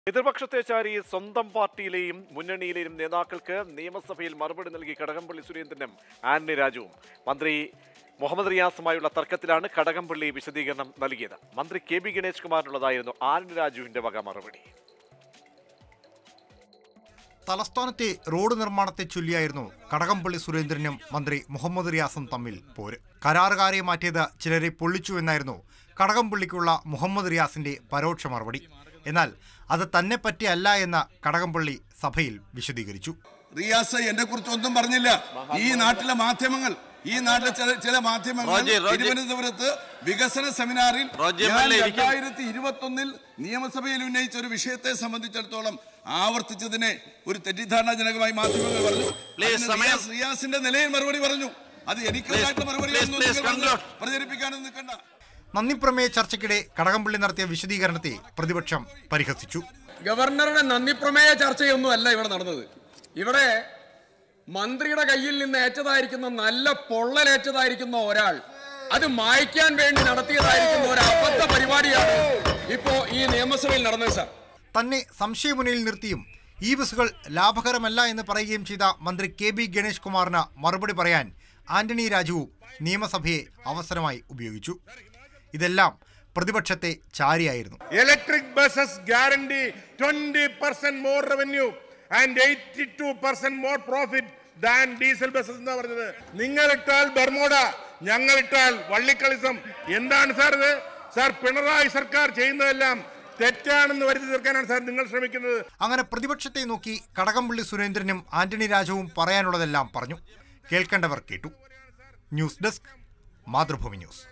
എതിർപക്ഷത്തെ ചാരി സ്വന്തം പാർട്ടിയിലെയും മുന്നണിയിലെയും നേതാക്കൾക്ക് നിയമസഭയിൽ മറുപടി നൽകി കടകംപള്ളി സുരേന്ദ്രനും ആന്റണി രാജുവും മന്ത്രി മുഹമ്മദ് റിയാസുമായുള്ള തർക്കത്തിലാണ് കടകംപള്ളി വിശദീകരണം നൽകിയത് മന്ത്രി കെ ബി ഗണേഷ് കുമാറിനുള്ളതായിരുന്നു ആന്റണി രാജുവിന്റെ വക മറുപടി തലസ്ഥാനത്തെ റോഡ് നിർമ്മാണത്തെ ചൊല്ലിയായിരുന്നു കടകംപള്ളി സുരേന്ദ്രനും മന്ത്രി മുഹമ്മദ് റിയാസും തമ്മിൽ പോര് കരാറുകാരെ മാറ്റിയത് ചിലരെ പൊള്ളിച്ചു എന്നായിരുന്നു കടകംപള്ളിക്കുള്ള മുഹമ്മദ് റിയാസിന്റെ പരോക്ഷ മറുപടി എന്നാൽ അത് തന്നെ പറ്റിയല്ല എന്ന കടകംപള്ളി സഭയിൽ വിശദീകരിച്ചു റിയാസ് എന്നെ കുറിച്ച് ഒന്നും പറഞ്ഞില്ല ഈ നാട്ടിലെ മാധ്യമങ്ങൾ ഈ നാട്ടിലെ ചില ചില മാധ്യമങ്ങൾ റോജി, റോജി. തിരുവനന്തപുരത്ത് വികസന സെമിനാറിൽ റോജി ഞാൻ എം.എൽ.എ. ഇരിക്കും. രണ്ടായിരത്തി ഇരുപത്തി ഒന്നിൽ നിയമസഭയിൽ ഉന്നയിച്ച ഒരു വിഷയത്തെ സംബന്ധിച്ചിടത്തോളം ആവർത്തിച്ചതിനെ ഒരു തെറ്റിദ്ധാരണാജനകമായി മാധ്യമങ്ങൾ പറഞ്ഞു Please, അതിന് സമയം. റിയാസ് റിയാസിന്റെ നിലയിൽ മറുപടി പറഞ്ഞു അത് എനിക്കെതിരായിട്ടുള്ള മറുപടി please, ഒന്നും please, നിങ്ങൾ പറഞ്ഞ് conclude. പ്രചരിപ്പിക്കാനൊന്നും നിൽക്കണ്ട നന്ദിപ്രമേയ ചർച്ചയ്ക്കിടെ കടകംപള്ളി നടത്തിയ വിശദീകരണത്തെ പ്രതിപക്ഷം പരിഹസിച്ചു ഗവർണറുടെ നന്ദിപ്രമേയ ചർച്ചയൊന്നും അല്ല ഇവിടെ നടന്നത് ഇവിടെ മന്ത്രിയുടെ കയ്യിൽ നിന്ന് ഏറ്റതായിരിക്കുന്ന നല്ല പൊള്ളലേറ്റതായിരിക്കുന്ന ഒരാൾ അത് മായ്ക്കാൻ വേണ്ടി നടത്തിയതായിരിക്കുന്ന ഒരു അബദ്ധ പരിപാടിയാണ് ഇപ്പോ ഈ നിയമസഭയിൽ നടന്നത് സാർ തന്നെ സംശയമുനയിൽ നിർത്തിയും ഈ ബസ്സുകൾ ലാഭകരമല്ല എന്ന് പറയുകയും ചെയ്ത മന്ത്രി കെ ബി ഗണേഷ് കുമാറിന് മറുപടി പറയാൻ ആന്റണി രാജുവും നിയമസഭയെ അവസരമായി ഉപയോഗിച്ചു ഇതെല്ലാം പ്രതിപക്ഷത്തെ ചാരിയായിരുന്നു Electric buses guarantee 20% more revenue and 82% more profit than diesel buses എന്നാ പറഞ്ഞത് നിങ്ങൾ ഇട്ടാൽ ബർമോഡ ഞങ്ങൾ ഇട്ടാൽ വള്ളിക്കളിസം എന്താണ് സാർ ഇത് സാർ പിണറായി സർക്കാർ ചെയ്യുന്നതെല്ലാം തെറ്റാണെന്ന് വരുത്തി തീർക്കാനാണ് സാർ നിങ്ങൾ ശ്രമിക്കുന്നത് അങ്ങനെ പ്രതിപക്ഷത്തെ നോക്കി കടകംപള്ളി സുരേന്ദ്രനും ആന്റണി രാജുവും പറയാനുള്ളതെല്ലാം പറഞ്ഞു കേൾക്കേണ്ടവർ കേട്ടു ന്യൂസ് ഡെസ്ക് മാതൃഭൂമി ന്യൂസ്